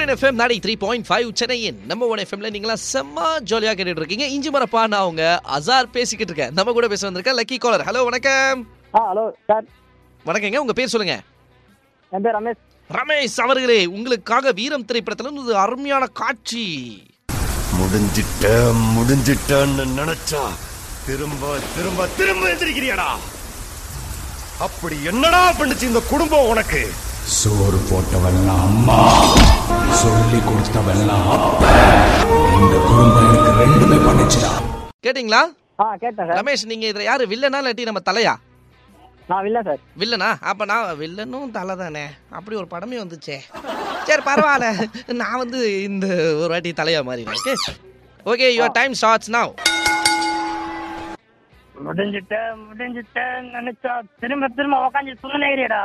nine FM நாடி three point five சென்னையின் நம்ம ஒன் எஃப்எம்ல நீங்களாம் செம்ம ஜாலியாக கேட்டுட்டு இருக்கீங்க இஞ்சி மரப்பா நான் அவங்க அசார் பேசிக்கிட்டு இருக்கேன் நம்ம கூட பேச வந்திருக்கேன் லக்கி காலர் ஹலோ வணக்கம் ஆ ஹலோ சார் வணக்கங்க உங்க பேர் சொல்லுங்க என் பேர் ரமேஷ் ரமேஷ் அவர்களே உங்களுக்காக வீரம் திரைப்படத்துல இருந்து ஒரு அருமையான காட்சி முடிஞ்சிட்ட முடிஞ்சிட்டன்னு நினைச்சா திரும்ப திரும்ப திரும்ப எந்திரிக்கிறியாடா அப்படி என்னடா பண்ணுச்சு இந்த குடும்பம் உனக்கு சோறு போட்டவெல்லாம் அம்மா சொல்லி கொடுத்தவெல்லாம் அப்ப இந்த குடும்பம் எனக்கு ரெண்டுமே பண்ணுச்சுடா கேட்டிங்களா ஆ கேட்டேன் சார் ரமேஷ் நீங்க இதுல யாரு வில்லனா இல்லாட்டி நம்ம தலையா நான் இல்லை சார் வில்லனா அப்ப நான் வில்லனும் தலை தானே அப்படி ஒரு படமே வந்துச்சே சரி பரவாயில்ல நான் வந்து இந்த ஒரு வாட்டி தலையா மாறிடுறேன் okay okay your time starts now முடிஞ்சிட்ட முடிஞ்சிட்ட நினைச்சா திரும்ப திரும்ப உக்காந்து சும்மனேறியடா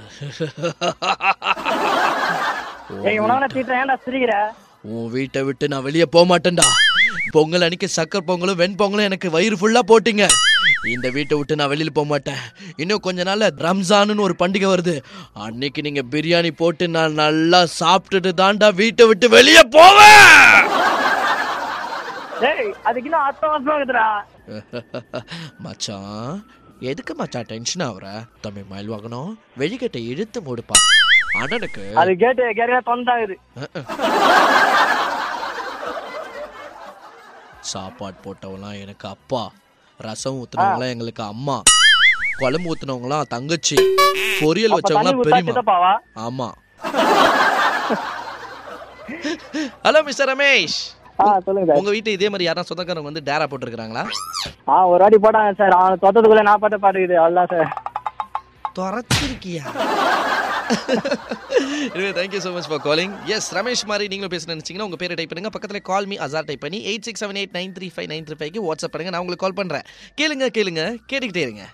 ஏய் உனக்கு தீட்டுறேன் ஏன்டா சிரிக்கிற உன் வீட்டை விட்டு நான் வெளியே போக மாட்டேன்டா பொங்கல் அன்னைக்கு சக்கர் பொங்கலும் வெண்பொங்கலும் எனக்கு வயிறு ஃபுல்லா போட்டீங்க இந்த வீட்டை விட்டு நான் வெளியில போக மாட்டேன் இன்னும் கொஞ்ச நாள்ல ரம்ஜான்னு ஒரு பண்டிகை வருது அன்னைக்கு நீங்க பிரியாணி போட்டு நான் நல்லா சாப்பிட்டுட்டு தான்டா வீட்டை விட்டு வெளியே போவேன் டேய் அதுக்கு இன்னும் அர்த்தம் வருஷம் இருக்குதுடா மச்சான் எதுக்கு மச்சான் டென்ஷன் ஆகுற தம்பி மயில் வாங்கணும் வெளிக்கட்டை இழுத்து மூடுப்பா அண்ணனுக்கு அது கேட்டு கேட்க தொந்தாகுது சாப்பாடு போட்டவங்களாம் எனக்கு அப்பா ரசம் ஊத்துனவங்களாம் எங்களுக்கு அம்மா குழம்பு ஊத்துனவங்களாம் தங்கச்சி பொரியல் அப்ப தண்ணி வச்சவங்களாம் ஊத்தா பெரியம்மா சித்தப்பாவா ஆமா ஹலோ மிஸ்டர் ரமேஷ் ஆ சொல்லுங்க சார் உங்க வீட்டு இதே மாதிரி யாரா சொந்தக்காரங்க வந்து டேரா போட்டிருக்காங்களா ஆ ஒரு வாட்டி போட்டாங்க சார் அவன் தொட்டதுக்குள்ள நான் பாட்டு பாட்டுக்குது அவ்வளோதான் சார் துரத்திருக்கியா எனவே thank you so much for calling S Ramesh மாதிரி நீங்களும் பேச நினைச்சீங்கன்னா உங்க பேரை டைப் பண்ணுங்க பக்கத்துல கால் மீ அசார் டைப் பண்ணி eight six seven eight nine three five nine three ஃபைவ்க்கு வாட்ஸ்அப் பண்ணுங்க நான் உங்களுக்கு கால் பண்றேன் கேளுங்க கேளுங்க கேட்டுக்கிட்டே இருங்க